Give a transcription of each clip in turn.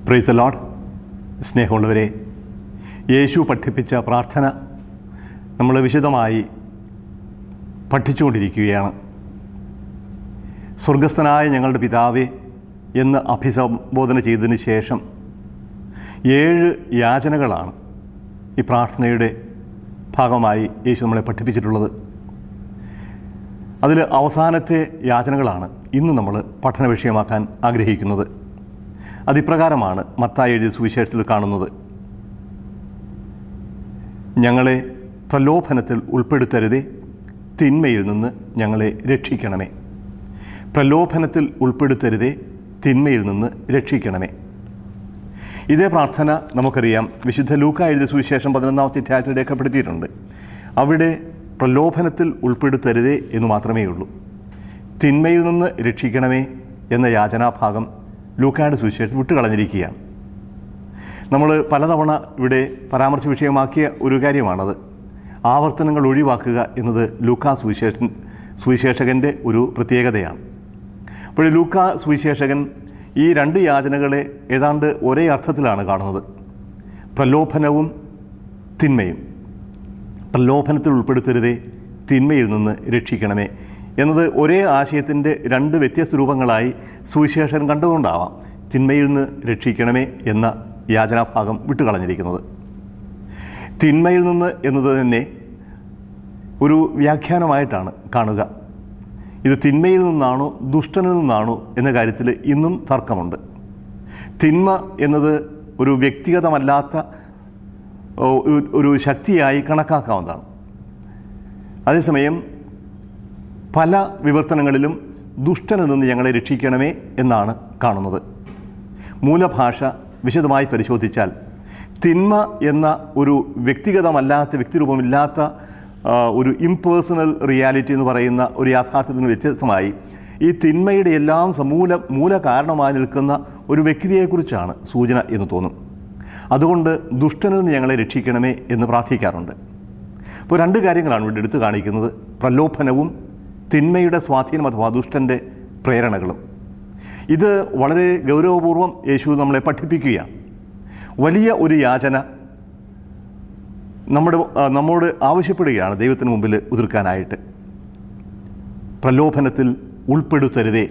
price load സ്നേഹമുള്ളവരെ യേശു പഠിപ്പിച്ച പ്രാർത്ഥന നമ്മൾ വിശദമായി പഠിച്ചുകൊണ്ടിരിക്കുകയാണ് സ്വർഗസ്ഥനായ ഞങ്ങളുടെ പിതാവേ എന്ന് അഭിസംബോധന ചെയ്തതിന് ശേഷം ഏഴ് യാചനകളാണ് ഈ പ്രാർത്ഥനയുടെ ഭാഗമായി യേശു നമ്മളെ പഠിപ്പിച്ചിട്ടുള്ളത് അതിൽ അവസാനത്തെ യാചനകളാണ് ഇന്ന് നമ്മൾ പഠന വിഷയമാക്കാൻ ആഗ്രഹിക്കുന്നത് അതിപ്രകാരമാണ് മത്തായി എഴുതിയ സുവിശേഷത്തിൽ കാണുന്നത് ഞങ്ങളെ പ്രലോഭനത്തിൽ ഉൾപ്പെടുത്തരുതേ തിന്മയിൽ നിന്ന് ഞങ്ങളെ രക്ഷിക്കണമേ പ്രലോഭനത്തിൽ ഉൾപ്പെടുത്തരുതേ തിന്മയിൽ നിന്ന് രക്ഷിക്കണമേ ഇതേ പ്രാർത്ഥന നമുക്കറിയാം വിശുദ്ധ ലൂക്ക എഴുതിയ സുവിശേഷം പതിനൊന്നാമത്തെ അധ്യായത്തിൽ രേഖപ്പെടുത്തിയിട്ടുണ്ട് അവിടെ പ്രലോഭനത്തിൽ ഉൾപ്പെടുത്തരുതേ എന്ന് മാത്രമേ ഉള്ളൂ തിന്മയിൽ നിന്ന് രക്ഷിക്കണമേ എന്ന യാചനാഭാഗം ലൂക്കായുടെ സുവിശേഷത്തിൽ വിട്ടുകളഞ്ഞിരിക്കുകയാണ് നമ്മൾ പലതവണ ഇവിടെ പരാമർശ വിഷയമാക്കിയ ഒരു കാര്യമാണത് ആവർത്തനങ്ങൾ ഒഴിവാക്കുക എന്നത് ലൂക്കാ സുവിശേഷൻ സുവിശേഷകൻ്റെ ഒരു പ്രത്യേകതയാണ് അപ്പോൾ ലൂക്ക സുവിശേഷകൻ ഈ രണ്ട് യാചനകളെ ഏതാണ്ട് ഒരേ അർത്ഥത്തിലാണ് കാണുന്നത് പ്രലോഭനവും തിന്മയും പ്രലോഭനത്തിൽ ഉൾപ്പെടുത്തരുതേ തിന്മയിൽ നിന്ന് രക്ഷിക്കണമേ എന്നത് ഒരേ ആശയത്തിൻ്റെ രണ്ട് വ്യത്യസ്ത രൂപങ്ങളായി സുവിശേഷൻ കണ്ടുകൊണ്ടാവാം തിന്മയിൽ നിന്ന് രക്ഷിക്കണമേ എന്ന യാചനാഭാഗം വിട്ടുകളഞ്ഞിരിക്കുന്നത് തിന്മയിൽ നിന്ന് എന്നത് തന്നെ ഒരു വ്യാഖ്യാനമായിട്ടാണ് കാണുക ഇത് തിന്മയിൽ നിന്നാണോ ദുഷ്ടനിൽ നിന്നാണോ എന്ന കാര്യത്തിൽ ഇന്നും തർക്കമുണ്ട് തിന്മ എന്നത് ഒരു വ്യക്തിഗതമല്ലാത്ത ഓ, ഒരു- ഒരു ശക്തിയായി കണക്കാക്കാവുന്നതാണ് അതേസമയം പല വിവർത്തനങ്ങളിലും ദുഷ്ടനിൽ നിന്ന് ഞങ്ങളെ രക്ഷിക്കണമേ എന്നാണ് കാണുന്നത് മൂലഭാഷ വിശദമായി പരിശോധിച്ചാൽ തിന്മ എന്ന ഒരു വ്യക്തിഗതമല്ലാത്ത വ്യക്തിരൂപമില്ലാത്ത ആ, ഒരു ഇംപേഴ്സണൽ റിയാലിറ്റി എന്ന് പറയുന്ന ഒരു യാഥാർത്ഥ്യത്തിന് വ്യത്യസ്തമായി ഈ തിന്മയുടെ എല്ലാം സമൂല മൂല കാരണമായി നിൽക്കുന്ന ഒരു വ്യക്തിയെക്കുറിച്ചാണ് സൂചന എന്ന് തോന്നും അതുകൊണ്ട് ദുഷ്ടനിൽ നിന്ന് ഞങ്ങളെ രക്ഷിക്കണമേ എന്ന് പ്രാർത്ഥിക്കാറുണ്ട് അപ്പോൾ രണ്ട് കാര്യങ്ങളാണ് ഇവിടെ എടുത്തു കാണിക്കുന്നത് പ്രലോഭനവും തിന്മയുടെ സ്വാധീനം അഥവാ ദുഷ്ടൻ്റെ പ്രേരണകളും ഇത് വളരെ ഗൗരവപൂർവ്വം യേശു നമ്മളെ പഠിപ്പിക്കുകയാണ് വലിയ ഒരു യാചന നമ്മുടെ ആ, നമ്മോട് ആവശ്യപ്പെടുകയാണ് ദൈവത്തിന് മുമ്പിൽ ഉതിർക്കാനായിട്ട് പ്രലോഭനത്തിൽ ഉൾപ്പെടുത്തരുതേ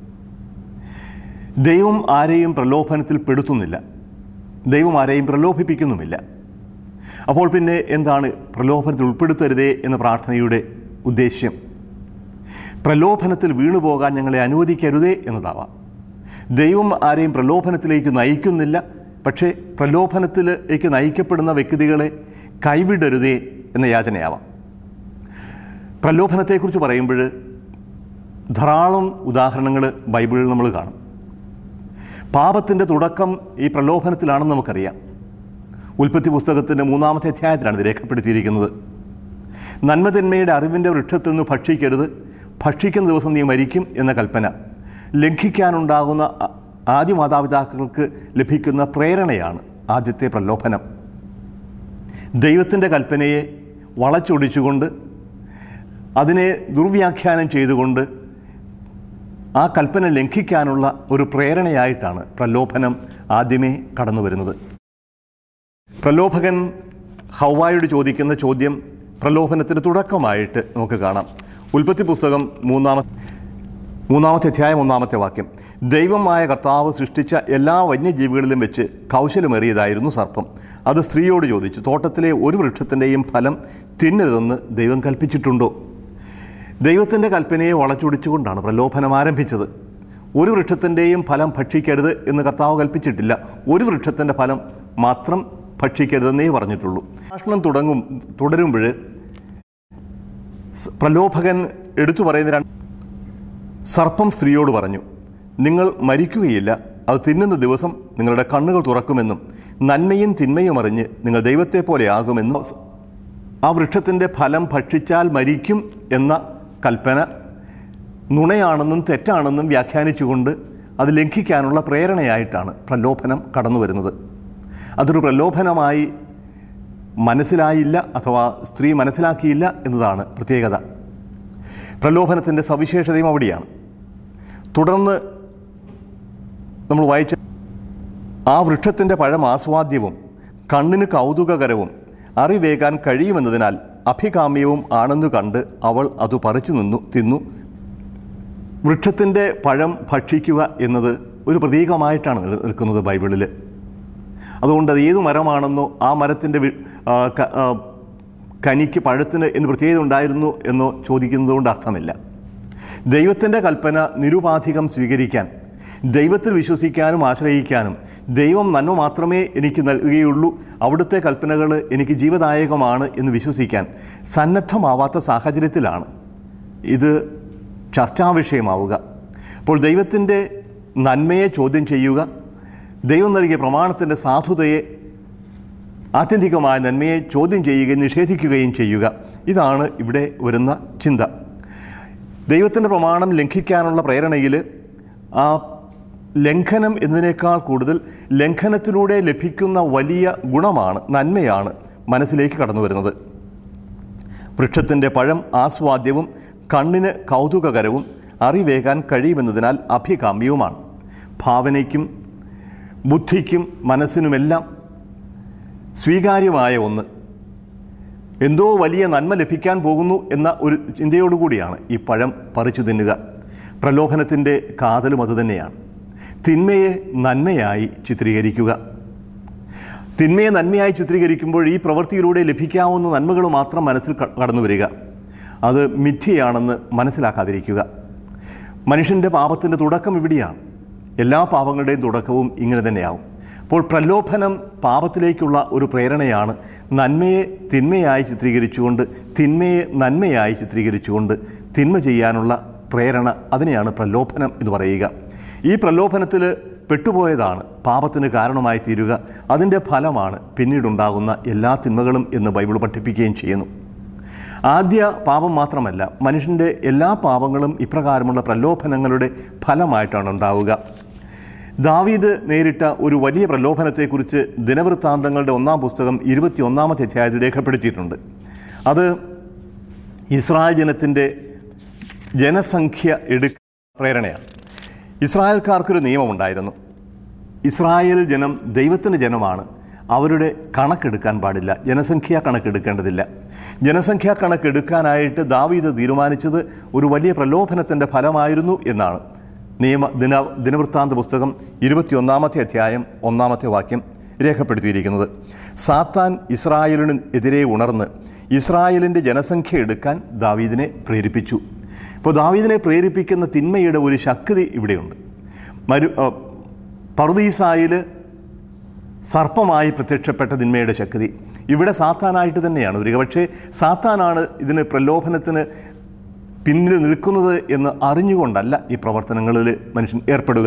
ദൈവം ആരെയും പ്രലോഭനത്തിൽ പെടുത്തുന്നില്ല ദൈവം ആരെയും പ്രലോഭിപ്പിക്കുന്നുമില്ല അപ്പോൾ പിന്നെ എന്താണ് പ്രലോഭനത്തിൽ ഉൾപ്പെടുത്തരുതേ എന്ന പ്രാർത്ഥനയുടെ ഉദ്ദേശ്യം പ്രലോഭനത്തിൽ വീണുപോകാൻ ഞങ്ങളെ അനുവദിക്കരുതേ എന്നതാവാം ദൈവം ആരെയും പ്രലോഭനത്തിലേക്ക് നയിക്കുന്നില്ല പക്ഷേ പ്രലോഭനത്തിലേക്ക് നയിക്കപ്പെടുന്ന വ്യക്തികളെ കൈവിടരുതേ എന്ന യാചനയാവാം പ്രലോഭനത്തെക്കുറിച്ച് പറയുമ്പോൾ ധാരാളം ഉദാഹരണങ്ങൾ ബൈബിളിൽ നമ്മൾ കാണും പാപത്തിൻ്റെ തുടക്കം ഈ പ്രലോഭനത്തിലാണെന്ന് നമുക്കറിയാം ഉൽപ്പത്തി പുസ്തകത്തിൻ്റെ മൂന്നാമത്തെ അധ്യായത്തിലാണ് ഇത് രേഖപ്പെടുത്തിയിരിക്കുന്നത് നന്മതിന്മയുടെ അറിവിൻ്റെ വൃക്ഷത്തിൽ നിന്ന് ഭക്ഷിക്കരുത് ഭക്ഷിക്കുന്ന ദിവസം നീ മരിക്കും എന്ന കൽപ്പന ലംഘിക്കാനുണ്ടാകുന്ന ആ- ആദ്യ മാതാപിതാക്കൾക്ക് ലഭിക്കുന്ന പ്രേരണയാണ് ആദ്യത്തെ പ്രലോഭനം ദൈവത്തിൻ്റെ കൽപ്പനയെ വളച്ചൊടിച്ചുകൊണ്ട് അതിനെ ദുർവ്യാഖ്യാനം ചെയ്തുകൊണ്ട് ആ കൽപ്പന ലംഘിക്കാനുള്ള ഒരു പ്രേരണയായിട്ടാണ് പ്രലോഭനം ആദ്യമേ കടന്നു വരുന്നത് പ്രലോഭകൻ ഹൗവായോട് ചോദിക്കുന്ന ചോദ്യം പ്രലോഭനത്തിന് തുടക്കമായിട്ട് നമുക്ക് കാണാം ഉൽപ്പത്തി പുസ്തകം മൂന്നാമത്തെ മൂന്നാമത്തെ അധ്യായം ഒന്നാമത്തെ വാക്യം ദൈവമായ കർത്താവ് സൃഷ്ടിച്ച എല്ലാ വന്യജീവികളിലും വെച്ച് കൗശലമേറിയതായിരുന്നു സർപ്പം അത് സ്ത്രീയോട് ചോദിച്ചു തോട്ടത്തിലെ ഒരു വൃക്ഷത്തിൻ്റെയും ഫലം തിന്നരുതെന്ന് ദൈവം കൽപ്പിച്ചിട്ടുണ്ടോ ദൈവത്തിൻ്റെ കൽപ്പനയെ വളച്ചൊടിച്ചുകൊണ്ടാണ് പ്രലോഭനം ആരംഭിച്ചത് ഒരു വൃക്ഷത്തിൻ്റെയും ഫലം ഭക്ഷിക്കരുത് എന്ന് കർത്താവ് കൽപ്പിച്ചിട്ടില്ല ഒരു വൃക്ഷത്തിൻ്റെ ഫലം മാത്രം ഭക്ഷിക്കരുതെന്നേ പറഞ്ഞിട്ടുള്ളൂ ഭാഷണം തുടങ്ങും തുടരുമ്പോൾ സ് പ്രലോഭകൻ എടുത്തു പറയുന്ന രണ്ട് സർപ്പം സ്ത്രീയോട് പറഞ്ഞു നിങ്ങൾ മരിക്കുകയില്ല അത് തിന്നുന്ന ദിവസം നിങ്ങളുടെ കണ്ണുകൾ തുറക്കുമെന്നും നന്മയും തിന്മയും അറിഞ്ഞ് നിങ്ങൾ ദൈവത്തെ പോലെ ആകുമെന്നും ആ വൃക്ഷത്തിൻ്റെ ഫലം ഭക്ഷിച്ചാൽ മരിക്കും എന്ന കൽപ്പന നുണയാണെന്നും തെറ്റാണെന്നും വ്യാഖ്യാനിച്ചുകൊണ്ട് അത് ലംഘിക്കാനുള്ള പ്രേരണയായിട്ടാണ് പ്രലോഭനം കടന്നു വരുന്നത് അതൊരു പ്രലോഭനമായി മനസ്സിലായില്ല അഥവാ സ്ത്രീ മനസ്സിലാക്കിയില്ല എന്നതാണ് പ്രത്യേകത പ്രലോഭനത്തിൻ്റെ സവിശേഷതയും അവിടെയാണ് തുടർന്ന് നമ്മൾ വായിച്ച ആ വൃക്ഷത്തിൻ്റെ പഴം ആസ്വാദ്യവും കണ്ണിന് കൗതുകകരവും അറിവേകാൻ കഴിയുമെന്നതിനാൽ അഭികാമ്യവും ആണെന്നു കണ്ട് അവൾ അത് പറിച്ചു നിന്നു തിന്നു വൃക്ഷത്തിൻ്റെ പഴം ഭക്ഷിക്കുക എന്നത് ഒരു പ്രതീകമായിട്ടാണ് നില- നിൽക്കുന്നത് ബൈബിളിൽ അതുകൊണ്ട് അത് ഏതു മരമാണെന്നോ ആ മരത്തിൻ്റെ വി- ആ, ക- ആ, കനിക്ക് പഴത്തിന് എന്ന് പ്രത്യേകത ഉണ്ടായിരുന്നു എന്നോ ചോദിക്കുന്നത് കൊണ്ട് അർത്ഥമില്ല ദൈവത്തിൻ്റെ കൽപ്പന നിരുപാധികം സ്വീകരിക്കാൻ ദൈവത്തിൽ വിശ്വസിക്കാനും ആശ്രയിക്കാനും ദൈവം നന്മ മാത്രമേ എനിക്ക് നൽകുകയുള്ളൂ അവിടുത്തെ കൽപ്പനകൾ എനിക്ക് ജീവദായകമാണ് എന്ന് വിശ്വസിക്കാൻ സന്നദ്ധമാവാത്ത സാഹചര്യത്തിലാണ് ഇത് ചർച്ചാ വിഷയമാവുക അപ്പോൾ ദൈവത്തിൻ്റെ നന്മയെ ചോദ്യം ചെയ്യുക ദൈവം നൽകിയ പ്രമാണത്തിൻ്റെ സാധുതയെ ആത്യന്തികമായ നന്മയെ ചോദ്യം ചെയ്യുകയും നിഷേധിക്കുകയും ചെയ്യുക ഇതാണ് ഇവിടെ വരുന്ന ചിന്ത ദൈവത്തിൻ്റെ പ്രമാണം ലംഘിക്കാനുള്ള പ്രേരണയിൽ ആ ലംഘനം എന്നതിനേക്കാൾ കൂടുതൽ ലംഘനത്തിലൂടെ ലഭിക്കുന്ന വലിയ ഗുണമാണ് നന്മയാണ് മനസ്സിലേക്ക് കടന്നു വരുന്നത് വൃക്ഷത്തിൻ്റെ പഴം ആസ്വാദ്യവും കണ്ണിന് കൗതുകകരവും അറിവേകാൻ കഴിയുമെന്നതിനാൽ അഭികാമ്യവുമാണ് ഭാവനയ്ക്കും ബുദ്ധിക്കും മനസ്സിനുമെല്ലാം സ്വീകാര്യമായ ഒന്ന് എന്തോ വലിയ നന്മ ലഭിക്കാൻ പോകുന്നു എന്ന ഒരു ചിന്തയോടുകൂടിയാണ് ഈ പഴം പറിച്ചു തിന്നുക പ്രലോഭനത്തിൻ്റെ കാതലും അതുതന്നെയാണ് തിന്മയെ നന്മയായി ചിത്രീകരിക്കുക തിന്മയെ നന്മയായി ചിത്രീകരിക്കുമ്പോൾ ഈ പ്രവൃത്തിയിലൂടെ ലഭിക്കാവുന്ന നന്മകൾ മാത്രം മനസ്സിൽ ക- കടന്നു വരിക അത് മിഥ്യയാണെന്ന് മനസ്സിലാക്കാതിരിക്കുക മനുഷ്യൻ്റെ പാപത്തിൻ്റെ തുടക്കം ഇവിടെയാണ് എല്ലാ പാപങ്ങളുടെയും തുടക്കവും ഇങ്ങനെ തന്നെയാവും അപ്പോൾ പ്രലോഭനം പാപത്തിലേക്കുള്ള ഒരു പ്രേരണയാണ് നന്മയെ തിന്മയായി ചിത്രീകരിച്ചുകൊണ്ട് തിന്മയെ നന്മയായി ചിത്രീകരിച്ചുകൊണ്ട് തിന്മ ചെയ്യാനുള്ള പ്രേരണ അതിനെയാണ് പ്രലോഭനം എന്ന് പറയുക ഈ പ്രലോഭനത്തിൽ പെട്ടുപോയതാണ് പാപത്തിന് കാരണമായി തീരുക അതിൻ്റെ ഫലമാണ് പിന്നീടുണ്ടാകുന്ന എല്ലാ തിന്മകളും എന്ന് ബൈബിൾ പഠിപ്പിക്കുകയും ചെയ്യുന്നു ആദ്യ പാപം മാത്രമല്ല മനുഷ്യൻ്റെ എല്ലാ പാപങ്ങളും ഇപ്രകാരമുള്ള പ്രലോഭനങ്ങളുടെ ഫലമായിട്ടാണ് ഉണ്ടാവുക ദാവീദ് നേരിട്ട ഒരു വലിയ പ്രലോഭനത്തെക്കുറിച്ച് ദിനവൃത്താന്തങ്ങളുടെ ഒന്നാം പുസ്തകം ഇരുപത്തി ഒന്നാമത്തെ അധ്യായത്തിൽ രേഖപ്പെടുത്തിയിട്ടുണ്ട് അത് ഇസ്രായേൽ ജനത്തിൻ്റെ ജനസംഖ്യ എടുക്ക പ്രേരണയാണ് ഇസ്രായേൽക്കാർക്കൊരു നിയമമുണ്ടായിരുന്നു ഇസ്രായേൽ ജനം ദൈവത്തിൻ്റെ ജനമാണ് അവരുടെ കണക്കെടുക്കാൻ പാടില്ല ജനസംഖ്യാ കണക്കെടുക്കേണ്ടതില്ല ജനസംഖ്യാ കണക്കെടുക്കാനായിട്ട് ദാവീദ് തീരുമാനിച്ചത് ഒരു വലിയ പ്രലോഭനത്തിൻ്റെ ഫലമായിരുന്നു എന്നാണ് നിയമ ദിന ദിനവൃത്താന്ത പുസ്തകം ഇരുപത്തിയൊന്നാമത്തെ അധ്യായം ഒന്നാമത്തെ വാക്യം രേഖപ്പെടുത്തിയിരിക്കുന്നത് സാത്താൻ ഇസ്രായേലിന് എതിരെ ഉണർന്ന് ഇസ്രായേലിൻ്റെ ജനസംഖ്യ എടുക്കാൻ ദാവീദിനെ പ്രേരിപ്പിച്ചു ഇപ്പോൾ ദാവീദിനെ പ്രേരിപ്പിക്കുന്ന തിന്മയുടെ ഒരു ശക്തി ഇവിടെയുണ്ട് മരു പറുദീസായിൽ സർപ്പമായി പ്രത്യക്ഷപ്പെട്ട തിന്മയുടെ ശക്തി ഇവിടെ സാത്താനായിട്ട് തന്നെയാണ് വരിക പക്ഷേ സാത്താനാണ് ഇതിന് പ്രലോഭനത്തിന് പിന്നിൽ നിൽക്കുന്നത് എന്ന് അറിഞ്ഞുകൊണ്ടല്ല ഈ പ്രവർത്തനങ്ങളിൽ മനുഷ്യൻ ഏർപ്പെടുക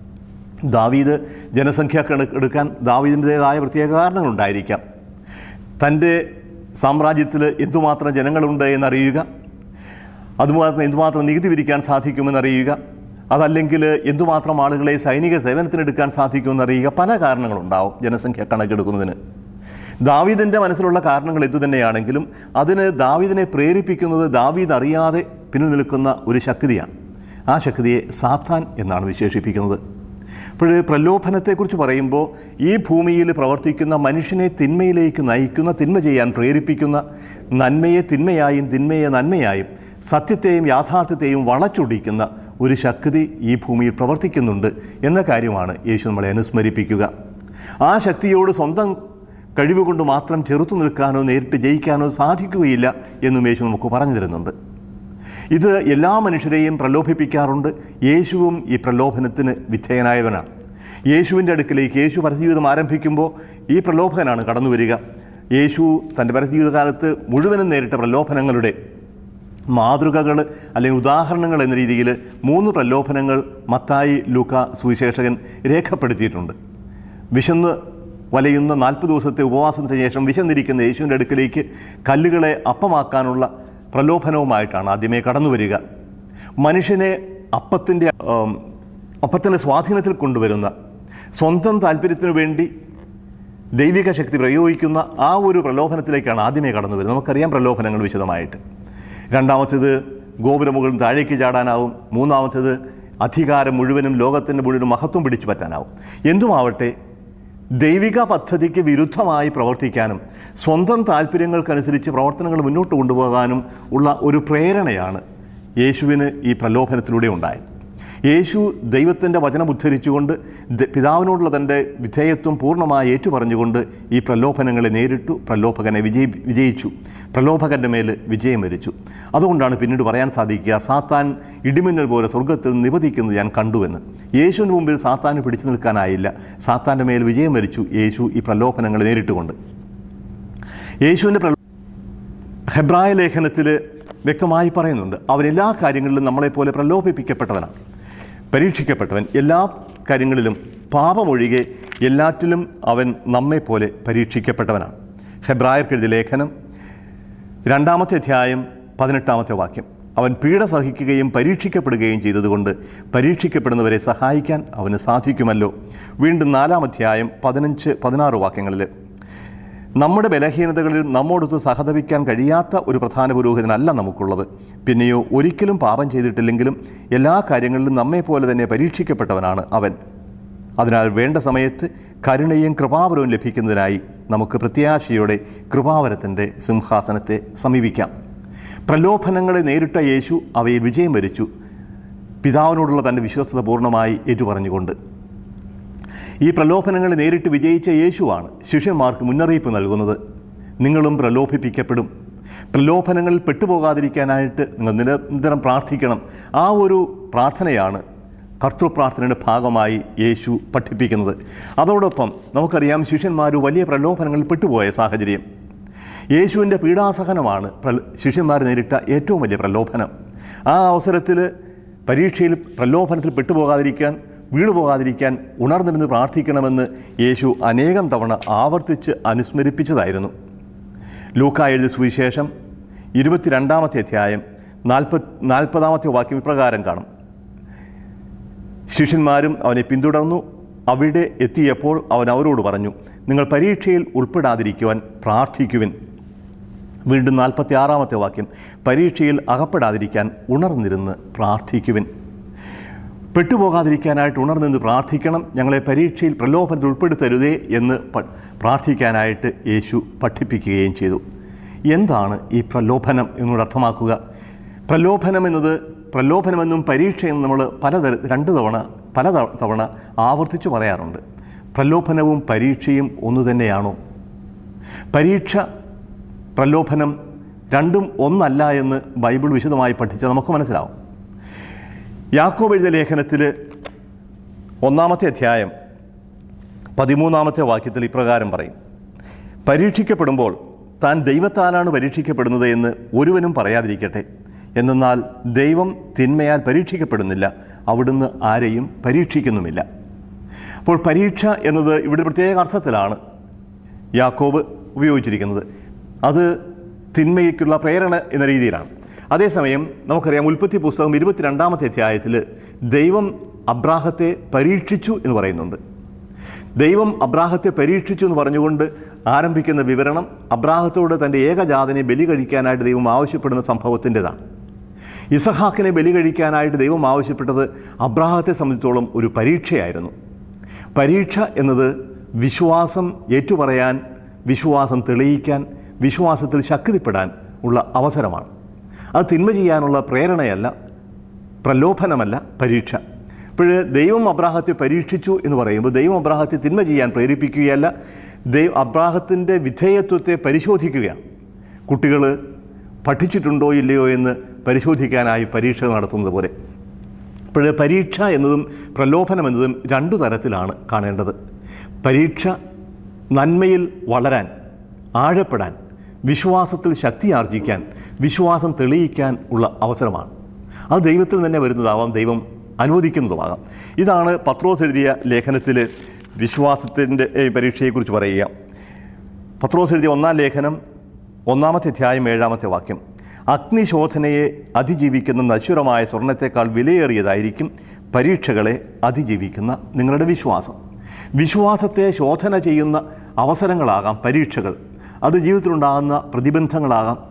ദാവീദ് ജനസംഖ്യ കണക്കെടുക്കാൻ ദാവീദിൻ്റേതായ പ്രത്യേക കാരണങ്ങളുണ്ടായിരിക്കാം തൻ്റെ സാമ്രാജ്യത്തിൽ എന്തുമാത്രം ജനങ്ങളുണ്ട് എന്നറിയുക അതുമാത്രം എന്തുമാത്രം നികുതി പിരിക്കാൻ സാധിക്കുമെന്നറിയുക അതല്ലെങ്കിൽ എന്തുമാത്രം ആളുകളെ സൈനിക സേവനത്തിനെടുക്കാൻ സാധിക്കുമെന്നറിയുക പല കാരണങ്ങളുണ്ടാവും ജനസംഖ്യ കണക്കെടുക്കുന്നതിന് ദാവീദിൻ്റെ മനസ്സിലുള്ള കാരണങ്ങൾ എന്തുതന്നെയാണെങ്കിലും അതിന് ദാവീദിനെ പ്രേരിപ്പിക്കുന്നത് ദാവീദ് അറിയാതെ പിന്നിൽ നിൽക്കുന്ന ഒരു ശക്തിയാണ് ആ ശക്തിയെ സാത്താൻ എന്നാണ് വിശേഷിപ്പിക്കുന്നത് അപ്പോൾ പ്രലോഭനത്തെക്കുറിച്ച് പറയുമ്പോൾ ഈ ഭൂമിയിൽ പ്രവർത്തിക്കുന്ന മനുഷ്യനെ തിന്മയിലേക്ക് നയിക്കുന്ന തിന്മ ചെയ്യാൻ പ്രേരിപ്പിക്കുന്ന നന്മയെ തിന്മയായും തിന്മയെ നന്മയായും സത്യത്തെയും യാഥാർത്ഥ്യത്തെയും വളച്ചൊടിക്കുന്ന ഒരു ശക്തി ഈ ഭൂമിയിൽ പ്രവർത്തിക്കുന്നുണ്ട് എന്ന കാര്യമാണ് യേശു നമ്മളെ അനുസ്മരിപ്പിക്കുക ആ ശക്തിയോട് സ്വന്തം കഴിവുകൊണ്ട് മാത്രം ചെറുത്തു നിൽക്കാനോ നേരിട്ട് ജയിക്കാനോ സാധിക്കുകയില്ല എന്നും യേശു നമുക്ക് പറഞ്ഞു തരുന്നുണ്ട് ഇത് എല്ലാ മനുഷ്യരെയും പ്രലോഭിപ്പിക്കാറുണ്ട് യേശുവും ഈ പ്രലോഭനത്തിന് വിധേയനായവനാണ് യേശുവിൻ്റെ അടുക്കിലേക്ക് യേശു പരജീവിതം ആരംഭിക്കുമ്പോൾ ഈ പ്രലോഭനാണ് കടന്നു വരിക യേശു തൻ്റെ പരജീവിതകാലത്ത് മുഴുവനും നേരിട്ട പ്രലോഭനങ്ങളുടെ മാതൃകകൾ അല്ലെങ്കിൽ ഉദാഹരണങ്ങൾ എന്ന രീതിയിൽ മൂന്ന് പ്രലോഭനങ്ങൾ മത്തായി ലൂക്ക സുവിശേഷകൻ രേഖപ്പെടുത്തിയിട്ടുണ്ട് വിശന്ന് വലയുന്ന നാൽപ്പത് ദിവസത്തെ ഉപവാസത്തിന് ശേഷം വിശന്നിരിക്കുന്ന യേശുവിൻ്റെ അടുക്കിലേക്ക് കല്ലുകളെ അപ്പമാക്കാനുള്ള പ്രലോഭനവുമായിട്ടാണ് ആദ്യമേ കടന്നു വരിക മനുഷ്യനെ അപ്പത്തിൻ്റെ ആം, അപ്പത്തിൻ്റെ സ്വാധീനത്തിൽ കൊണ്ടുവരുന്ന സ്വന്തം താല്പര്യത്തിനു വേണ്ടി ദൈവിക ശക്തി പ്രയോഗിക്കുന്ന ആ ഒരു പ്രലോഭനത്തിലേക്കാണ് ആദ്യമേ കടന്നു വരുന്നത് നമുക്കറിയാം പ്രലോഭനങ്ങൾ വിശദമായിട്ട് രണ്ടാമത്തേത് ഗോപുരമുകളിൽ താഴേക്ക് ചാടാനാവും മൂന്നാമത്തേത് അധികാരം മുഴുവനും ലോകത്തിൻ്റെ മുഴുവനും മഹത്വം പിടിച്ചു പറ്റാനാവും എന്തുമാവട്ടെ ദൈവിക പദ്ധതിക്ക് വിരുദ്ധമായി പ്രവർത്തിക്കാനും സ്വന്തം താല്പര്യങ്ങൾക്കനുസരിച്ച് പ്രവർത്തനങ്ങൾ മുന്നോട്ട് കൊണ്ടുപോകാനും ഉള്ള ഒരു പ്രേരണയാണ് യേശുവിന് ഈ പ്രലോഭനത്തിലൂടെ ഉണ്ടായത് യേശു ദൈവത്തിൻ്റെ വചനം ഉദ്ധരിച്ചുകൊണ്ട് ദ- പിതാവിനോടുള്ള തൻ്റെ വിധേയത്വം പൂർണ്ണമായി ഏറ്റുപറഞ്ഞുകൊണ്ട് ഈ പ്രലോഭനങ്ങളെ നേരിട്ടു പ്രലോഭകനെ വിജയി വിജയിച്ചു പ്രലോഭകൻ്റെ മേൽ വിജയം വരിച്ചു അതുകൊണ്ടാണ് പിന്നീട് പറയാൻ സാധിക്കുക സാത്താൻ ഇടിമിന്നൽ പോലെ സ്വർഗത്തിൽ നിപതിക്കുന്നത് ഞാൻ കണ്ടുവെന്ന് യേശുവിന് മുമ്പിൽ സാത്താന് പിടിച്ചു നിൽക്കാനായില്ല സാത്താൻ്റെ മേൽ വിജയം വരിച്ചു യേശു ഈ പ്രലോഭനങ്ങളെ നേരിട്ടുകൊണ്ട് യേശുവിൻ്റെ പ്രലോ ഹെബ്രായ ലേഖനത്തിൽ വ്യക്തമായി പറയുന്നുണ്ട് അവൻ എല്ലാ കാര്യങ്ങളിലും നമ്മളെപ്പോലെ പ്രലോഭിപ്പിക്കപ്പെട്ടവനാണ് പരീക്ഷിക്കപ്പെട്ടവൻ എല്ലാ കാര്യങ്ങളിലും പാപമൊഴികെ എല്ലാറ്റിലും അവൻ നമ്മെപ്പോലെ പരീക്ഷിക്കപ്പെട്ടവനാണ് ഹെബ്രായർക്കെഴുതിയ ലേഖനം രണ്ടാമത്തെ അധ്യായം പതിനെട്ടാമത്തെ വാക്യം അവൻ പീഡ സഹിക്കുകയും പരീക്ഷിക്കപ്പെടുകയും ചെയ്തതുകൊണ്ട് പരീക്ഷിക്കപ്പെടുന്നവരെ സഹായിക്കാൻ അവന് സാധിക്കുമല്ലോ വീണ്ടും നാലാം അധ്യായം പതിനഞ്ച് പതിനാറ് വാക്യങ്ങളിൽ നമ്മുടെ ബലഹീനതകളിൽ നമ്മോടൊത്ത് സഹതപിക്കാൻ കഴിയാത്ത ഒരു പ്രധാന പുരോഹിതനല്ല നമുക്കുള്ളത് പിന്നെയോ ഒരിക്കലും പാപം ചെയ്തിട്ടില്ലെങ്കിലും എല്ലാ കാര്യങ്ങളിലും നമ്മെപ്പോലെ തന്നെ പരീക്ഷിക്കപ്പെട്ടവനാണ് അവൻ അതിനാൽ വേണ്ട സമയത്ത് കരുണയും കൃപാവരവും ലഭിക്കുന്നതിനായി നമുക്ക് പ്രത്യാശയോടെ കൃപാവരത്തിൻ്റെ സിംഹാസനത്തെ സമീപിക്കാം പ്രലോഭനങ്ങളെ നേരിട്ട യേശു അവയിൽ വിജയം വരിച്ചു പിതാവിനോടുള്ള തൻ്റെ വിശ്വസ്തത പൂർണ്ണമായി ഏറ്റുപറഞ്ഞുകൊണ്ട് ഈ പ്രലോഭനങ്ങളെ നേരിട്ട് വിജയിച്ച യേശുവാണ് ശിഷ്യന്മാർക്ക് മുന്നറിയിപ്പ് നൽകുന്നത് നിങ്ങളും പ്രലോഭിപ്പിക്കപ്പെടും പ്രലോഭനങ്ങളിൽ പെട്ടുപോകാതിരിക്കാനായിട്ട് നിങ്ങൾ നിരന്തരം പ്രാർത്ഥിക്കണം ആ ഒരു പ്രാർത്ഥനയാണ് കർത്തൃപ്രാർത്ഥനയുടെ ഭാഗമായി യേശു പഠിപ്പിക്കുന്നത് അതോടൊപ്പം നമുക്കറിയാം ശിഷ്യന്മാർ വലിയ പ്രലോഭനങ്ങളിൽ പെട്ടുപോയ സാഹചര്യം യേശുവിൻ്റെ പീഡാസഹനമാണ് പ്രൽ ശിഷ്യന്മാർ നേരിട്ട ഏറ്റവും വലിയ പ്രലോഭനം ആ അവസരത്തിൽ പരീക്ഷയിൽ പ്രലോഭനത്തിൽ പെട്ടുപോകാതിരിക്കാൻ വീണുപോകാതിരിക്കാൻ ഉണർന്നിരുന്ന് പ്രാർത്ഥിക്കണമെന്ന് യേശു അനേകം തവണ ആവർത്തിച്ച് അനുസ്മരിപ്പിച്ചതായിരുന്നു ലൂക്ക എഴുതിയ സുവിശേഷം ഇരുപത്തിരണ്ടാമത്തെ അധ്യായം നാൽപ്പത് നാൽപ്പതാമത്തെ വാക്യം ഇപ്രകാരം കാണും ശിഷ്യന്മാരും അവനെ പിന്തുടർന്നു അവിടെ എത്തിയപ്പോൾ അവൻ അവരോട് പറഞ്ഞു നിങ്ങൾ പരീക്ഷയിൽ ഉൾപ്പെടാതിരിക്കുവാൻ പ്രാർത്ഥിക്കുവിൻ വീണ്ടും നാൽപ്പത്തി ആറാമത്തെ വാക്യം പരീക്ഷയിൽ അകപ്പെടാതിരിക്കാൻ ഉണർന്നിരുന്ന് പ്രാർത്ഥിക്കുവിൻ പെട്ടുപോകാതിരിക്കാനായിട്ട് ഉണർന്നിരുന്ന് പ്രാർത്ഥിക്കണം ഞങ്ങളെ പരീക്ഷയിൽ പ്രലോഭനത്തിൽ ഉൾപ്പെടുത്തരുതേ എന്ന് പ- പ്രാർത്ഥിക്കാനായിട്ട് യേശു പഠിപ്പിക്കുകയും ചെയ്തു എന്താണ് ഈ പ്രലോഭനം എന്നോട് അർത്ഥമാക്കുക പ്രലോഭനം എന്നത് പ്രലോഭനമെന്നും പരീക്ഷയെന്നും നമ്മൾ പലതര രണ്ട് തവണ പല ത- തവണ ആവർത്തിച്ചു പറയാറുണ്ട് പ്രലോഭനവും പരീക്ഷയും ഒന്നു തന്നെയാണോ പരീക്ഷ പ്രലോഭനം രണ്ടും ഒന്നല്ല എന്ന് ബൈബിൾ വിശദമായി പഠിച്ചാൽ നമുക്ക് മനസ്സിലാവും യാക്കോബ് എഴുതിയ ലേഖനത്തിൽ ഒന്നാമത്തെ അധ്യായം പതിമൂന്നാമത്തെ വാക്യത്തിൽ ഇപ്രകാരം പറയും പരീക്ഷിക്കപ്പെടുമ്പോൾ താൻ ദൈവത്താലാണ് പരീക്ഷിക്കപ്പെടുന്നത് എന്ന് ഒരുവനും പറയാതിരിക്കട്ടെ എന്നാൽ ദൈവം തിന്മയാൽ പരീക്ഷിക്കപ്പെടുന്നില്ല അവിടുന്ന് ആരെയും പരീക്ഷിക്കുന്നുമില്ല അപ്പോൾ പരീക്ഷ എന്നത് ഇവിടെ പ്രത്യേക അർത്ഥത്തിലാണ് യാക്കോബ് ഉപയോഗിച്ചിരിക്കുന്നത് അത് തിന്മയ്ക്കുള്ള പ്രേരണ എന്ന രീതിയിലാണ് അതേസമയം നമുക്കറിയാം ഉൽപ്പത്തി പുസ്തകം ഇരുപത്തിരണ്ടാമത്തെ അധ്യായത്തിൽ ദൈവം അബ്രാഹത്തെ പരീക്ഷിച്ചു എന്ന് പറയുന്നുണ്ട് ദൈവം അബ്രാഹത്തെ പരീക്ഷിച്ചു എന്ന് പറഞ്ഞുകൊണ്ട് ആരംഭിക്കുന്ന വിവരണം അബ്രാഹത്തോട് തൻ്റെ ഏകജാതനെ ബലി കഴിക്കാനായിട്ട് ദൈവം ആവശ്യപ്പെടുന്ന സംഭവത്തിൻ്റെതാണ് ഇസഹാക്കിനെ ബലി കഴിക്കാനായിട്ട് ദൈവം ആവശ്യപ്പെട്ടത് അബ്രാഹത്തെ സംബന്ധിച്ചോളം ഒരു പരീക്ഷയായിരുന്നു പരീക്ഷ എന്നത് വിശ്വാസം ഏറ്റുപറയാൻ വിശ്വാസം തെളിയിക്കാൻ വിശ്വാസത്തിൽ ശക്തിപ്പെടാൻ ഉള്ള അവസരമാണ് അത് തിന്മ ചെയ്യാനുള്ള പ്രേരണയല്ല പ്രലോഭനമല്ല പരീക്ഷ അപ്പോൾ ദൈവം അബ്രാഹത്തെ പരീക്ഷിച്ചു എന്ന് പറയുമ്പോൾ ദൈവം അബ്രാഹത്തെ തിന്മ ചെയ്യാൻ പ്രേരിപ്പിക്കുകയല്ല ദൈവം അബ്രാഹത്തിൻ്റെ വിധേയത്വത്തെ പരിശോധിക്കുകയാണ് കുട്ടികൾ പഠിച്ചിട്ടുണ്ടോ ഇല്ലയോ എന്ന് പരിശോധിക്കാനായി പരീക്ഷ നടത്തുന്നത് പോലെ അപ്പോൾ പരീക്ഷ എന്നതും പ്രലോഭനം എന്നതും രണ്ടു തരത്തിലാണ് കാണേണ്ടത് പരീക്ഷ നന്മയിൽ വളരാൻ ആഴപ്പെടാൻ വിശ്വാസത്തിൽ ശക്തി ആർജിക്കാൻ വിശ്വാസം തെളിയിക്കാൻ ഉള്ള അവസരമാണ് അത് ദൈവത്തിൽ തന്നെ വരുന്നതാവാം ദൈവം അനുവദിക്കുന്നതുമാകാം ഇതാണ് പത്രോസ് എഴുതിയ ലേഖനത്തിൽ വിശ്വാസത്തിൻ്റെ ഏ, പരീക്ഷയെക്കുറിച്ച് പറയുക പത്രോസ് എഴുതിയ ഒന്നാം ലേഖനം ഒന്നാമത്തെ അധ്യായം ഏഴാമത്തെ വാക്യം അഗ്നിശോധനയെ അതിജീവിക്കുന്ന നശ്വരമായ സ്വർണത്തെക്കാൾ വിലയേറിയതായിരിക്കും പരീക്ഷകളെ അതിജീവിക്കുന്ന നിങ്ങളുടെ വിശ്വാസം വിശ്വാസത്തെ ശോധന ചെയ്യുന്ന അവസരങ്ങളാകാം പരീക്ഷകൾ അത് ജീവിതത്തിലുണ്ടാകുന്ന പ്രതിബന്ധങ്ങളാകാം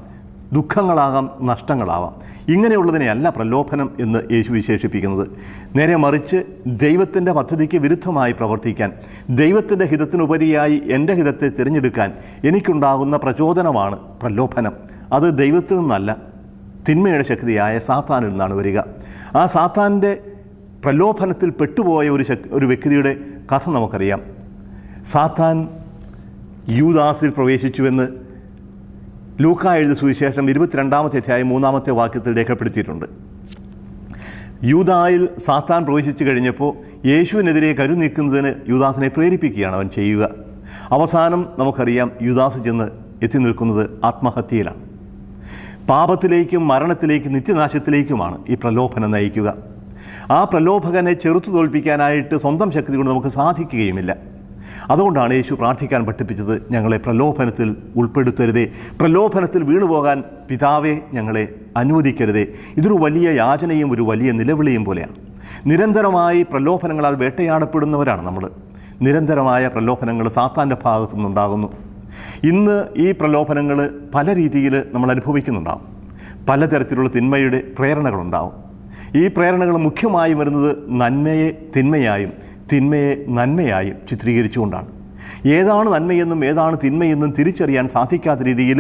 ദുഃഖങ്ങളാകാം നഷ്ടങ്ങളാവാം ഇങ്ങനെയുള്ളതിനെയല്ല പ്രലോഭനം എന്ന് യേശു വിശേഷിപ്പിക്കുന്നത് നേരെ മറിച്ച് ദൈവത്തിൻ്റെ പദ്ധതിക്ക് വിരുദ്ധമായി പ്രവർത്തിക്കാൻ ദൈവത്തിൻ്റെ ഹിതത്തിനുപരിയായി എൻ്റെ ഹിതത്തെ തിരഞ്ഞെടുക്കാൻ എനിക്കുണ്ടാകുന്ന പ്രചോദനമാണ് പ്രലോഭനം അത് ദൈവത്തിൽ നിന്നല്ല തിന്മയുടെ ശക്തിയായ സാത്താനിൽ നിന്നാണ് വരിക ആ സാത്താൻ്റെ പ്രലോഭനത്തിൽ പെട്ടുപോയ ഒരു ശക് ഒരു വ്യക്തിയുടെ കഥ നമുക്കറിയാം സാത്താൻ യൂദാസിൽ പ്രവേശിച്ചുവെന്ന് ലൂക്ക എഴുതിയ സുവിശേഷം ഇരുപത്തിരണ്ടാമത്തെ അധ്യായം മൂന്നാമത്തെ വാക്യത്തിൽ രേഖപ്പെടുത്തിയിട്ടുണ്ട് യൂദായിൽ സാത്താൻ പ്രവേശിച്ചു കഴിഞ്ഞപ്പോൾ യേശുവിനെതിരെ കരുനീക്കുന്നതിന് യൂദാസിനെ പ്രേരിപ്പിക്കുകയാണ് അവൻ ചെയ്യുക അവസാനം നമുക്കറിയാം യൂദാസ് ചെന്ന് എത്തി നിൽക്കുന്നത് ആത്മഹത്യയിലാണ് പാപത്തിലേക്കും മരണത്തിലേക്കും നിത്യനാശത്തിലേക്കുമാണ് ഈ പ്രലോഭനം നയിക്കുക ആ പ്രലോഭകനെ ചെറുത്തു തോൽപ്പിക്കാനായിട്ട് സ്വന്തം ശക്തി കൊണ്ട് നമുക്ക് സാധിക്കുകയുമില്ല അതുകൊണ്ടാണ് യേശു പ്രാർത്ഥിക്കാൻ പഠിപ്പിച്ചത് ഞങ്ങളെ പ്രലോഭനത്തിൽ ഉൾപ്പെടുത്തരുതേ പ്രലോഭനത്തിൽ വീണുപോകാൻ പിതാവെ ഞങ്ങളെ അനുവദിക്കരുതേ ഇതൊരു വലിയ യാചനയും ഒരു വലിയ നിലവിളിയും പോലെയാണ് നിരന്തരമായി പ്രലോഭനങ്ങളാൽ വേട്ടയാടപ്പെടുന്നവരാണ് നമ്മൾ നിരന്തരമായ പ്രലോഭനങ്ങൾ സാത്താൻ്റെ ഭാഗത്തു നിന്നുണ്ടാകുന്നു ഇന്ന് ഈ പ്രലോഭനങ്ങൾ പല രീതിയിൽ നമ്മൾ അനുഭവിക്കുന്നുണ്ടാവും പലതരത്തിലുള്ള തിന്മയുടെ പ്രേരണകളുണ്ടാവും ഈ പ്രേരണകൾ മുഖ്യമായും വരുന്നത് നന്മയെ തിന്മയായും തിന്മയെ നന്മയായും ചിത്രീകരിച്ചുകൊണ്ടാണ് ഏതാണ് നന്മയെന്നും ഏതാണ് തിന്മയെന്നും തിരിച്ചറിയാൻ സാധിക്കാത്ത രീതിയിൽ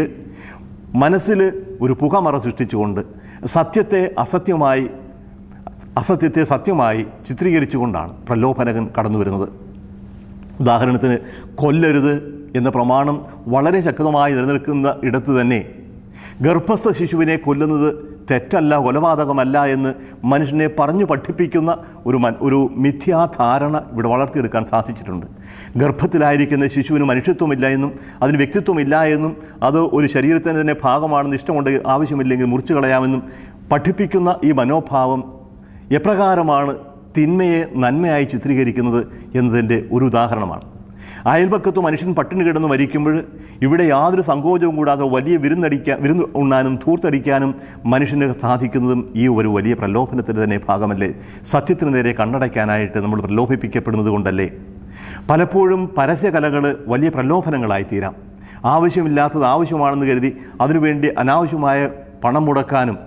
മനസ്സിൽ ഒരു പുകമറ സൃഷ്ടിച്ചുകൊണ്ട് സത്യത്തെ അസത്യമായി അസത്യത്തെ സത്യമായി ചിത്രീകരിച്ചുകൊണ്ടാണ് പ്രലോഭനകൻ കടന്നു വരുന്നത് ഉദാഹരണത്തിന് കൊല്ലരുത് എന്ന പ്രമാണം വളരെ ശക്തമായി നിലനിൽക്കുന്ന ഇടത്തു തന്നെ ഗർഭസ്ഥ ശിശുവിനെ കൊല്ലുന്നത് തെറ്റല്ല കൊലപാതകമല്ല എന്ന് മനുഷ്യനെ പറഞ്ഞു പഠിപ്പിക്കുന്ന ഒരു മൻ ഒരു മിഥ്യാധാരണ ഇവിടെ വളർത്തിയെടുക്കാൻ സാധിച്ചിട്ടുണ്ട് ഗർഭത്തിലായിരിക്കുന്ന ശിശുവിന് മനുഷ്യത്വമില്ല എന്നും അതിന് വ്യക്തിത്വമില്ല എന്നും അത് ഒരു ശരീരത്തിൻ്റെ തന്നെ ഭാഗമാണെന്ന് ഇഷ്ടമുണ്ടെങ്കിൽ ആവശ്യമില്ലെങ്കിൽ മുറിച്ചു കളയാമെന്നും പഠിപ്പിക്കുന്ന ഈ മനോഭാവം എപ്രകാരമാണ് തിന്മയെ നന്മയായി ചിത്രീകരിക്കുന്നത് എന്നതിൻ്റെ ഒരു ഉദാഹരണമാണ് അയൽപക്കത്ത് മനുഷ്യൻ പട്ടിണി കിടന്ന് മരിക്കുമ്പോൾ ഇവിടെ യാതൊരു സങ്കോചവും കൂടാതെ വലിയ വിരുന്നടിക്കാൻ വിരുന്ന് ഉണ്ണാനും ധൂർത്തടിക്കാനും മനുഷ്യന് സാധിക്കുന്നതും ഈ ഒരു വലിയ പ്രലോഭനത്തിൻ്റെ തന്നെ ഭാഗമല്ലേ സത്യത്തിന് നേരെ കണ്ണടയ്ക്കാനായിട്ട് നമ്മൾ പ്രലോഭിപ്പിക്കപ്പെടുന്നത് കൊണ്ടല്ലേ പലപ്പോഴും പരസ്യകലകൾ വലിയ പ്രലോഭനങ്ങളായി തീരാം ആവശ്യമില്ലാത്തത് ആവശ്യമാണെന്ന് കരുതി അതിനുവേണ്ടി അനാവശ്യമായ പണം മുടക്കാനും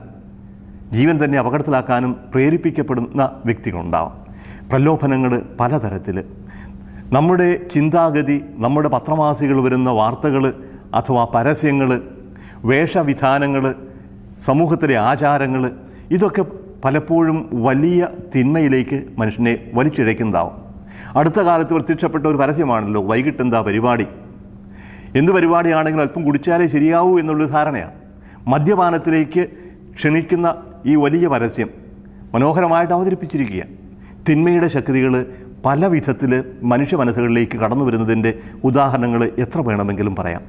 ജീവൻ തന്നെ അപകടത്തിലാക്കാനും പ്രേരിപ്പിക്കപ്പെടുന്ന വ്യക്തികളുണ്ടാവാം പ്രലോഭനങ്ങൾ പലതരത്തിൽ നമ്മുടെ ചിന്താഗതി നമ്മുടെ പത്രമാസികൾ വരുന്ന വാർത്തകൾ അഥവാ പരസ്യങ്ങൾ വേഷവിധാനങ്ങൾ സമൂഹത്തിലെ ആചാരങ്ങൾ ഇതൊക്കെ പലപ്പോഴും വലിയ തിന്മയിലേക്ക് മനുഷ്യനെ വലിച്ചിഴയ്ക്കുന്നതാവും അടുത്ത കാലത്ത് പ്രത്യക്ഷപ്പെട്ട ഒരു പരസ്യമാണല്ലോ വൈകിട്ട് എന്താ പരിപാടി എന്ത് പരിപാടിയാണെങ്കിലും അല്പം കുടിച്ചാലേ ശരിയാവൂ എന്നുള്ളൊരു ധാരണയാണ് മദ്യപാനത്തിലേക്ക് ക്ഷണിക്കുന്ന ഈ വലിയ പരസ്യം മനോഹരമായിട്ട് അവതരിപ്പിച്ചിരിക്കുക തിന്മയുടെ ശക്തികൾ പല വിധത്തിൽ മനുഷ്യ മനസ്സുകളിലേക്ക് കടന്നു വരുന്നതിൻ്റെ ഉദാഹരണങ്ങൾ എത്ര വേണമെങ്കിലും പറയാം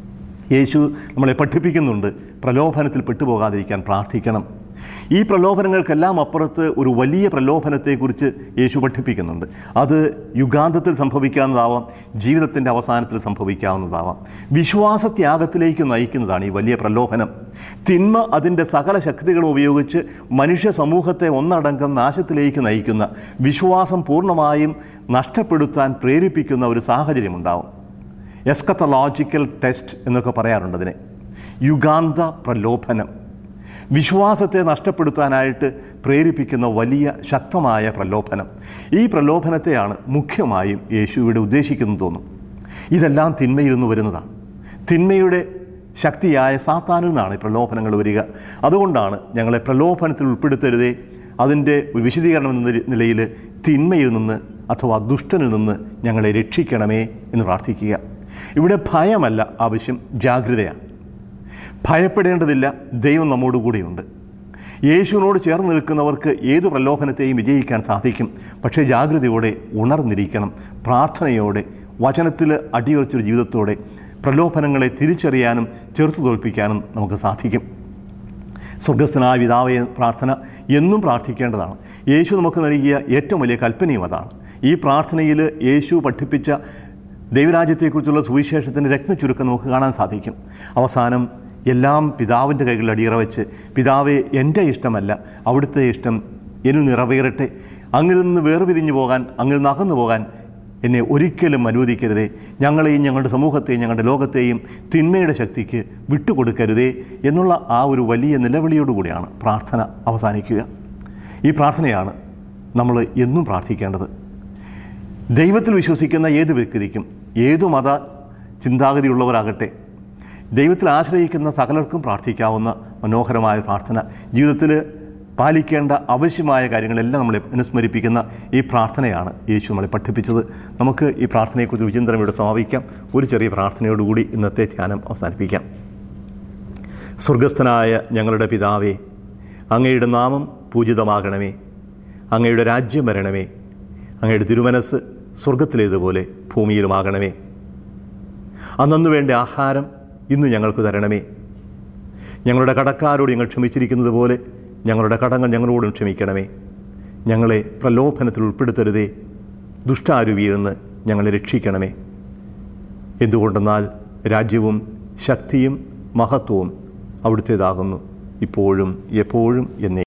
യേശു നമ്മളെ പഠിപ്പിക്കുന്നുണ്ട് പ്രലോഭനത്തിൽ പെട്ടുപോകാതിരിക്കാൻ പ്രാർത്ഥിക്കണം ഈ പ്രലോഭനങ്ങൾക്കെല്ലാം അപ്പുറത്ത് ഒരു വലിയ പ്രലോഭനത്തെക്കുറിച്ച് യേശു പഠിപ്പിക്കുന്നുണ്ട് അത് യുഗാന്തത്തിൽ സംഭവിക്കാവുന്നതാവാം ജീവിതത്തിൻ്റെ അവസാനത്തിൽ സംഭവിക്കാവുന്നതാവാം വിശ്വാസത്യാഗത്തിലേക്ക് നയിക്കുന്നതാണ് ഈ വലിയ പ്രലോഭനം തിന്മ അതിൻ്റെ സകല ശക്തികളും ഉപയോഗിച്ച് മനുഷ്യ സമൂഹത്തെ ഒന്നടങ്കം നാശത്തിലേക്ക് നയിക്കുന്ന വിശ്വാസം പൂർണ്ണമായും നഷ്ടപ്പെടുത്താൻ പ്രേരിപ്പിക്കുന്ന ഒരു സാഹചര്യമുണ്ടാവും എസ്കത്തലോജിക്കൽ ടെസ്റ്റ് എന്നൊക്കെ പറയാറുണ്ട് അതിനെ യുഗാന്ത പ്രലോഭനം വിശ്വാസത്തെ നഷ്ടപ്പെടുത്താനായിട്ട് പ്രേരിപ്പിക്കുന്ന വലിയ ശക്തമായ പ്രലോഭനം ഈ പ്രലോഭനത്തെയാണ് മുഖ്യമായും യേശു ഇവിടെ ഉദ്ദേശിക്കുന്നത് തോന്നും ഇതെല്ലാം തിന്മയിൽ നിന്ന് വരുന്നതാണ് തിന്മയുടെ ശക്തിയായ സാത്താനിൽ നിന്നാണ് ഈ പ്രലോഭനങ്ങൾ വരിക അതുകൊണ്ടാണ് ഞങ്ങളെ പ്രലോഭനത്തിൽ ഉൾപ്പെടുത്തരുതേ അതിൻ്റെ ഒരു വിശദീകരണം എന്ന നിലയിൽ തിന്മയിൽ നിന്ന് അഥവാ ദുഷ്ടനിൽ നിന്ന് ഞങ്ങളെ രക്ഷിക്കണമേ എന്ന് പ്രാർത്ഥിക്കുക ഇവിടെ ഭയമല്ല ആവശ്യം ജാഗ്രതയാണ് ഭയപ്പെടേണ്ടതില്ല ദൈവം നമ്മോട് കൂടെയുണ്ട് യേശുവിനോട് ചേർന്ന് നിൽക്കുന്നവർക്ക് ഏതു പ്രലോഭനത്തെയും വിജയിക്കാൻ സാധിക്കും പക്ഷേ ജാഗ്രതയോടെ ഉണർന്നിരിക്കണം പ്രാർത്ഥനയോടെ വചനത്തിൽ അടിയുറച്ചൊരു ജീവിതത്തോടെ പ്രലോഭനങ്ങളെ തിരിച്ചറിയാനും ചെറുത്തു തോൽപ്പിക്കാനും നമുക്ക് സാധിക്കും സ്വർഗസ്ഥനായ പിതാവേ പ്രാർത്ഥന എന്നും പ്രാർത്ഥിക്കേണ്ടതാണ് യേശു നമുക്ക് നൽകിയ ഏറ്റവും വലിയ കൽപ്പനയും അതാണ് ഈ പ്രാർത്ഥനയിൽ യേശു പഠിപ്പിച്ച ദൈവരാജ്യത്തെക്കുറിച്ചുള്ള സുവിശേഷത്തിൻ്റെ രത്നച്ചുരുക്കം നമുക്ക് കാണാൻ സാധിക്കും അവസാനം എല്ലാം പിതാവിൻ്റെ കൈകളിൽ അടിയറ വെച്ച് പിതാവെ എൻ്റെ ഇഷ്ടമല്ല അവിടുത്തെ ഇഷ്ടം എന്നിൽ നിറവേറട്ടെ അങ്ങിൽ നിന്ന് വേർപിരിഞ്ഞു പോകാൻ അങ്ങിൽ നിന്ന് അകന്നു പോകാൻ എന്നെ ഒരിക്കലും അനുവദിക്കരുതേ ഞങ്ങളെയും ഞങ്ങളുടെ സമൂഹത്തെയും ഞങ്ങളുടെ ലോകത്തെയും തിന്മയുടെ ശക്തിക്ക് വിട്ടുകൊടുക്കരുതേ എന്നുള്ള ആ ഒരു വലിയ നിലവിളിയോടുകൂടിയാണ് പ്രാർത്ഥന അവസാനിക്കുക ഈ പ്രാർത്ഥനയാണ് നമ്മൾ എന്നും പ്രാർത്ഥിക്കേണ്ടത് ദൈവത്തിൽ വിശ്വസിക്കുന്ന ഏത് വ്യക്തിക്കും ഏതു മത ചിന്താഗതിയുള്ളവരാകട്ടെ ദൈവത്തിൽ ആശ്രയിക്കുന്ന സകലർക്കും പ്രാർത്ഥിക്കാവുന്ന മനോഹരമായ പ്രാർത്ഥന ജീവിതത്തിൽ പാലിക്കേണ്ട ആവശ്യമായ കാര്യങ്ങളെല്ലാം നമ്മളെ അനുസ്മരിപ്പിക്കുന്ന ഈ പ്രാർത്ഥനയാണ് യേശു നമ്മളെ പഠിപ്പിച്ചത് നമുക്ക് ഈ പ്രാർത്ഥനയെക്കുറിച്ച് വിചിന്തനം ഇവിടെ സമാപിക്കാം ഒരു ചെറിയ പ്രാർത്ഥനയോടുകൂടി ഇന്നത്തെ ധ്യാനം അവസാനിപ്പിക്കാം സ്വർഗസ്ഥനായ ഞങ്ങളുടെ പിതാവേ അങ്ങയുടെ നാമം പൂജിതമാകണമേ അങ്ങയുടെ രാജ്യം വരണമേ അങ്ങയുടെ തിരുമനസ് സ്വർഗത്തിലേതുപോലെ ഭൂമിയിലുമാകണമേ അന്നു വേണ്ട ആഹാരം ഇന്ന് ഞങ്ങൾക്ക് തരണമേ ഞങ്ങളുടെ കടക്കാരോട് ഞങ്ങൾ ക്ഷമിച്ചിരിക്കുന്നത് പോലെ ഞങ്ങളുടെ കടങ്ങൾ ഞങ്ങളോടും ക്ഷമിക്കണമേ ഞങ്ങളെ പ്രലോഭനത്തിൽ ഉൾപ്പെടുത്തരുതേ ദുഷ്ടാരുവിയിൽ നിന്ന് ഞങ്ങളെ രക്ഷിക്കണമേ എന്തുകൊണ്ടെന്നാൽ രാജ്യവും ശക്തിയും മഹത്വവും അവിടുത്തേതാകുന്നു ഇപ്പോഴും എപ്പോഴും എന്നേ